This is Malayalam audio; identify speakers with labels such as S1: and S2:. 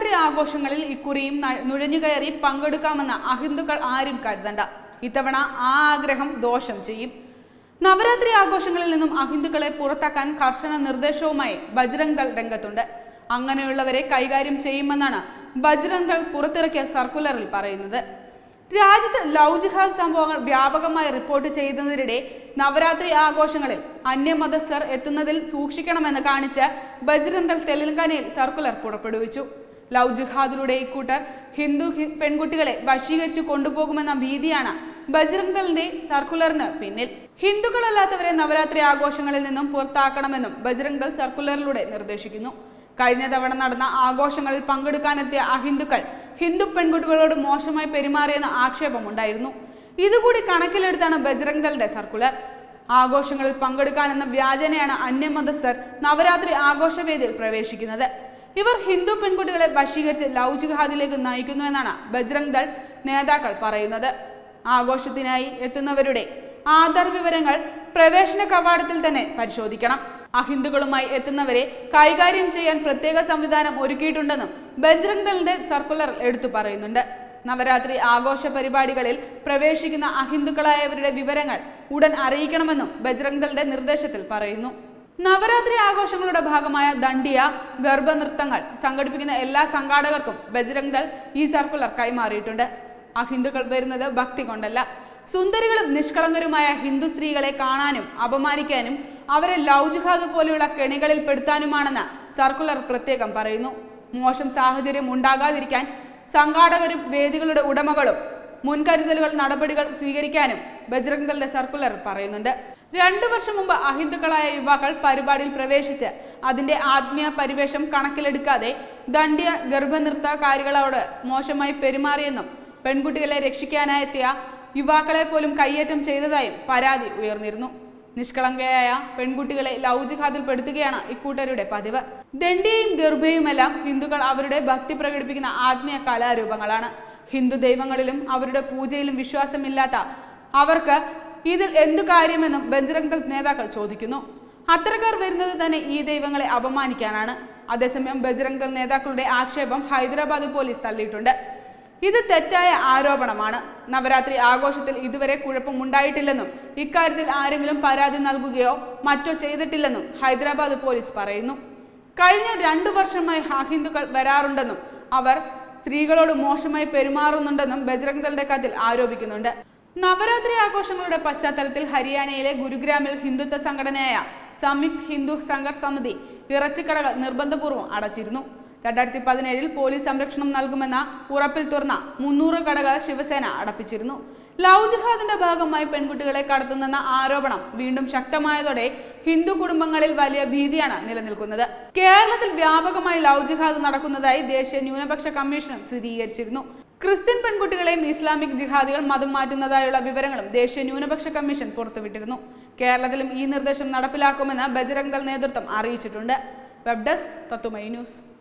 S1: നവരാത്രി ആഘോഷങ്ങളിൽ ഇക്കുറിയും ന- നുഴഞ്ഞുകയറി പങ്കെടുക്കാമെന്ന് അഹിന്ദുക്കൾ ആരും കരുതണ്ട ഇത്തവണ ആ ആഗ്രഹം ദോഷം ചെയ്യും നവരാത്രി ആഘോഷങ്ങളിൽ നിന്നും അഹിന്ദുക്കളെ പുറത്താക്കാൻ കർശന നിർദ്ദേശവുമായി ബജ്രംഗ് ദൾ രംഗത്തുണ്ട് അങ്ങനെയുള്ളവരെ കൈകാര്യം ചെയ്യുമെന്നാണ് ബജ്രംഗ് ദൾ പുറത്തിറക്കിയ സർക്കുലറിൽ പറയുന്നത് രാജ്യത്ത് ലവ് ജിഹാദ് സംഭവങ്ങൾ വ്യാപകമായി റിപ്പോർട്ട് ചെയ്യുന്നതിനിടെ നവരാത്രി ആഘോഷങ്ങളിൽ അന്യമതസ്ഥർ എത്തുന്നതിൽ സൂക്ഷിക്കണമെന്ന് കാണിച്ച് ബജ്രംഗ് ദൾ തെലങ്കാനയിൽ സർക്കുലർ പുറപ്പെടുവിച്ചു ലവ് ജിഹാദിലൂടെ ഇക്കൂട്ടർ ഹിന്ദു ഹി- പെൺകുട്ടികളെ വശീകരിച്ചു കൊണ്ടുപോകുമെന്ന ഭീതിയാണ് ബജ്രംഗ് ദളിന്റെ സർക്കുലറിന് പിന്നിൽ ഹിന്ദുക്കളല്ലാത്തവരെ നവരാത്രി ആഘോഷങ്ങളിൽ നിന്നും പുറത്താക്കണമെന്നും ബജ്രംഗ് ദൾ സർക്കുലറിലൂടെ നിർദ്ദേശിക്കുന്നു കഴിഞ്ഞ തവണ നടന്ന ആഘോഷങ്ങളിൽ പങ്കെടുക്കാനെത്തിയ അഹിന്ദുക്കൾ ഹിന്ദു പെൺകുട്ടികളോട് മോശമായി പെരുമാറിയെന്ന ആക്ഷേപമുണ്ടായിരുന്നു ഇതുകൂടി കണക്കിലെടുത്താണ് ബജ്രംഗ് ദളിന്റെ സർക്കുലർ ആഘോഷങ്ങളിൽ പങ്കെടുക്കാനെന്ന വ്യാജനയാണ് അന്യമതസ്ഥർ നവരാത്രി ആഘോഷവേദിയിൽ പ്രവേശിക്കുന്നത് ഇവർ ഹിന്ദു പെൺകുട്ടികളെ വശീകരിച്ച് ലവ് ജിഹാദിലേക്ക് നയിക്കുന്നു എന്നാണ് ബജ്രംഗ് ദൾ നേതാക്കൾ പറയുന്നത് ആഘോഷത്തിനായി എത്തുന്നവരുടെ ആധാർ വിവരങ്ങൾ പ്രവേശന കവാടത്തിൽ തന്നെ പരിശോധിക്കണം അഹിന്ദുക്കളുമായി എത്തുന്നവരെ കൈകാര്യം ചെയ്യാൻ പ്രത്യേക സംവിധാനം ഒരുക്കിയിട്ടുണ്ടെന്നും ബജ്രംഗ് ദളിന്റെ സർക്കുലർ എടുത്തു പറയുന്നുണ്ട് നവരാത്രി ആഘോഷ പരിപാടികളിൽ പ്രവേശിക്കുന്ന അഹിന്ദുക്കളായവരുടെ വിവരങ്ങൾ ഉടൻ അറിയിക്കണമെന്നും ബജ്രംഗ് ദളിന്റെ നിർദ്ദേശത്തിൽ പറയുന്നു നവരാത്രി ആഘോഷങ്ങളുടെ ഭാഗമായ ദണ്ഡിയ ഗർഭനൃത്തങ്ങൾ സംഘടിപ്പിക്കുന്ന എല്ലാ സംഘാടകർക്കും ബജ്രംഗ് ദൾ ഈ സർക്കുലർ കൈമാറിയിട്ടുണ്ട് അഹിന്ദുക്കൾ വരുന്നത് ഭക്തി കൊണ്ടല്ല സുന്ദരികളും നിഷ്കളങ്കരുമായ ഹിന്ദു സ്ത്രീകളെ കാണാനും അപമാനിക്കാനും അവരെ ലവ് ജിഹാദ് പോലെയുള്ള കെണികളിൽ പെടുത്താനുമാണെന്ന് സർക്കുലർ പ്രത്യേകം പറയുന്നു മോശം സാഹചര്യം ഉണ്ടാകാതിരിക്കാൻ സംഘാടകരും വേദികളുടെ ഉടമകളും മുൻകരുതലുകൾ നടപടികൾ സ്വീകരിക്കാനും ബജ്രംഗ് ദളിന്റെ സർക്കുലർ പറയുന്നുണ്ട് രണ്ടു വർഷം മുമ്പ് അഹിന്ദുക്കളായ യുവാക്കൾ പരിപാടിയിൽ പ്രവേശിച്ച് അതിന്റെ ആത്മീയ പരിവേഷം കണക്കിലെടുക്കാതെ ദണ്ഡിയ ഗർഭനൃത്തകാരികളോട് മോശമായി പെരുമാറിയെന്നും പെൺകുട്ടികളെ രക്ഷിക്കാനായെത്തിയ യുവാക്കളെ പോലും കയ്യേറ്റം ചെയ്തതായും പരാതി ഉയർന്നിരുന്നു നിഷ്കളങ്കയായ പെൺകുട്ടികളെ ലവ് ജിഹാദിൽ പെടുത്തുകയാണ് ഇക്കൂട്ടരുടെ പതിവ് ദണ്ഡിയയും ഗർഭയുമെല്ലാം ഹിന്ദുക്കൾ അവരുടെ ഭക്തി പ്രകടിപ്പിക്കുന്ന ആത്മീയ കലാരൂപങ്ങളാണ് ഹിന്ദു ദൈവങ്ങളിലും അവരുടെ പൂജയിലും വിശ്വാസമില്ലാത്ത അവർക്ക് ഇതിൽ എന്തു കാര്യമെന്നും ബജ്രംഗ് ദൾ നേതാക്കൾ ചോദിക്കുന്നു അത്തരക്കാർ വരുന്നത് തന്നെ ഈ ദൈവങ്ങളെ അപമാനിക്കാനാണ് അതേസമയം ബജ്രംഗ് ദൾ നേതാക്കളുടെ ആക്ഷേപം ഹൈദരാബാദ് പോലീസ് തള്ളിയിട്ടുണ്ട് ഇത് തെറ്റായ ആരോപണമാണ് നവരാത്രി ആഘോഷത്തിൽ ഇതുവരെ കുഴപ്പമുണ്ടായിട്ടില്ലെന്നും ഇക്കാര്യത്തിൽ ആരെങ്കിലും പരാതി നൽകുകയോ മറ്റോ ചെയ്തിട്ടില്ലെന്നും ഹൈദരാബാദ് പോലീസ് പറയുന്നു കഴിഞ്ഞ രണ്ടു വർഷമായി ഹിന്ദുക്കൾ വരാറുണ്ടെന്നും അവർ സ്ത്രീകളോട് മോശമായി പെരുമാറുന്നുണ്ടെന്നും ബജ്രംഗ് ദളിന്റെ കത്തിൽ ആരോപിക്കുന്നുണ്ട് നവരാത്രി ആഘോഷങ്ങളുടെ പശ്ചാത്തലത്തിൽ ഹരിയാനയിലെ ഗുരുഗ്രാമിൽ ഹിന്ദുത്വ സംഘടനയായ സംയുക്ത് ഹിന്ദു സംഘർഷ് സമിതി ഇറച്ചിക്കടകൾ നിർബന്ധപൂർവ്വം അടച്ചിരുന്നു രണ്ടായിരത്തി പതിനേഴിൽ പോലീസ് സംരക്ഷണം നൽകുമെന്ന ഉറപ്പിൽ തുറന്ന മുന്നൂറ് കടകൾ ശിവസേന അടപ്പിച്ചിരുന്നു ലവ് ജിഹാദിന്റെ ഭാഗമായി പെൺകുട്ടികളെ കടത്തുന്നെന്ന ആരോപണം വീണ്ടും ശക്തമായതോടെ ഹിന്ദു കുടുംബങ്ങളിൽ വലിയ ഭീതിയാണ് നിലനിൽക്കുന്നത് കേരളത്തിൽ വ്യാപകമായി ലവ് ജിഹാദ് നടക്കുന്നതായി ദേശീയ ന്യൂനപക്ഷ കമ്മീഷനും സ്ഥിരീകരിച്ചിരുന്നു ക്രിസ്ത്യൻ പെൺകുട്ടികളെയും ഇസ്ലാമിക് ജിഹാദികൾ മതം മാറ്റുന്നതായുള്ള വിവരങ്ങളും ദേശീയ ന്യൂനപക്ഷ കമ്മീഷൻ പുറത്തുവിട്ടിരുന്നു കേരളത്തിലും ഈ നിർദ്ദേശം നടപ്പിലാക്കുമെന്ന് ബജരംഗ് ദൾ നേതൃത്വം അറിയിച്ചിട്ടുണ്ട് വെബ് ഡെസ്ക് തത്തുമൈ ന്യൂസ്